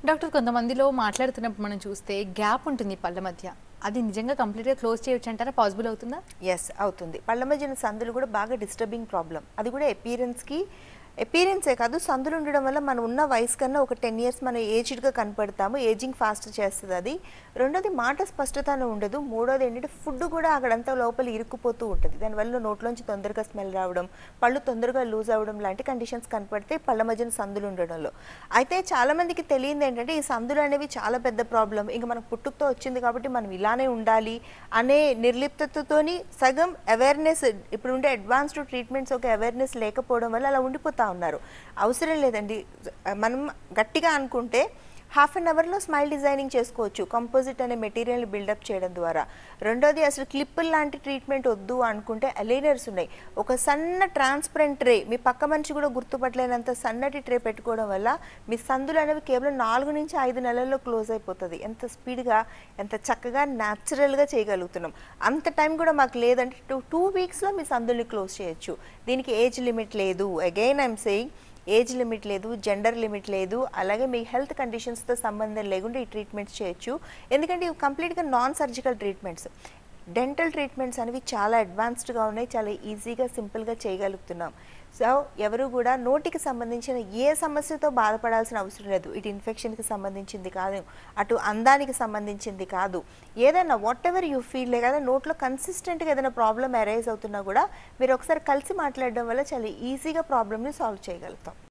doctor కొంతమందిలో మాట్లాడుతున్నప్పుడు మనం చూస్తే గ్యాప్ ఉంటుంది పళ్ళ మధ్య అది నిజంగా కంప్లీట్గా క్లోజ్ చేయొచ్చు అంటారా పాసిబుల్ అవుతుందా ఎస్ అవుతుంది పళ్ళ మధ్యన సందులు కూడా బాగా డిస్టర్బింగ్ ప్రాబ్లం అది కూడా అపీరెన్స్కి అపీరెన్సే కాదు సందులు ఉండడం వల్ల మనం ఉన్న వయసు కన్నా ఒక టెన్ ఇయర్స్ మనం ఏజ్డ్గా కనపడతాము ఏజింగ్ ఫాస్ట్ చేస్తుంది అది రెండోది మాట స్పష్టతను ఉండదు మూడోది ఏంటంటే ఫుడ్ కూడా అక్కడంతా లోపల ఇరుక్కుపోతూ ఉంటుంది దానివల్ల నోట్లోంచి తొందరగా స్మెల్ రావడం పళ్ళు తొందరగా లూజ్ అవ్వడం లాంటి కండిషన్స్ కనపడితే పళ్ళ మధ్యన సందులు ఉండడంలో అయితే చాలా మందికి తెలియదు ఏంటంటే ఈ సందులు అనేవి చాలా పెద్ద ప్రాబ్లం ఇంకా మనకు పుట్టుకతో వచ్చింది కాబట్టి మనం ఇలానే ఉండాలి అనే నిర్లిప్తతతోని సగం అవేర్నెస్ ఇప్పుడు ఉండే అడ్వాన్స్డ్ ట్రీట్మెంట్స్ ఒక అవేర్నెస్ లేకపోవడం వల్ల అలా ఉండిపోతా ఉన్నారు అవసరం లేదండి మనం గట్టిగా అనుకుంటే హాఫ్ అన్ అవర్లో స్మైల్ డిజైనింగ్ చేసుకోవచ్చు కంపోజిట్ అనే మెటీరియల్ బిల్డప్ చేయడం ద్వారా రెండోది అసలు క్లిప్పుల్ లాంటి ట్రీట్మెంట్ వద్దు అనుకుంటే అలైనర్స్ ఉన్నాయి ఒక సన్న ట్రాన్స్పరెంట్ ట్రే మీ పక్క మనిషి కూడా గుర్తుపట్టలేనంత సన్నటి ట్రే పెట్టుకోవడం వల్ల మీ సందులు అనేవి కేవలం నాలుగు నుంచి ఐదు నెలల్లో క్లోజ్ అయిపోతుంది ఎంత స్పీడ్గా ఎంత చక్కగా న్యాచురల్గా చేయగలుగుతున్నాం అంత టైం కూడా మాకు లేదంటే టూ టూ వీక్స్లో మీ సందుల్ని క్లోజ్ చేయొచ్చు దీనికి ఏజ్ లిమిట్ లేదు again I'm saying age limit లేదు జెండర్ లిమిట్ లేదు అలాగే మీ హెల్త్ కండిషన్స్తో సంబంధం లేకుండా ఈ ట్రీట్మెంట్స్ చేయొచ్చు ఎందుకంటే ఇవి కంప్లీట్గా non surgical treatments dental treatments అనేవి చాలా అడ్వాన్స్డ్గా ఉన్నాయి చాలా ఈజీగా సింపుల్గా చేయగలుగుతున్నాం సో ఎవరు కూడా నోటికి సంబంధించిన ఏ సమస్యతో బాధపడాల్సిన అవసరం లేదు ఇటు ఇన్ఫెక్షన్కి సంబంధించింది కాదు అటు అందానికి సంబంధించింది కాదు ఏదైనా వాట్ ఎవర్ యూ ఫీల్ కదా నోట్లో కన్సిస్టెంట్గా ఏదైనా ప్రాబ్లం అరైజ్ అవుతున్నా కూడా మీరు ఒకసారి కలిసి మాట్లాడడం వల్ల చాలా ఈజీగా ప్రాబ్లమ్ని సాల్వ్ చేయగలుగుతాం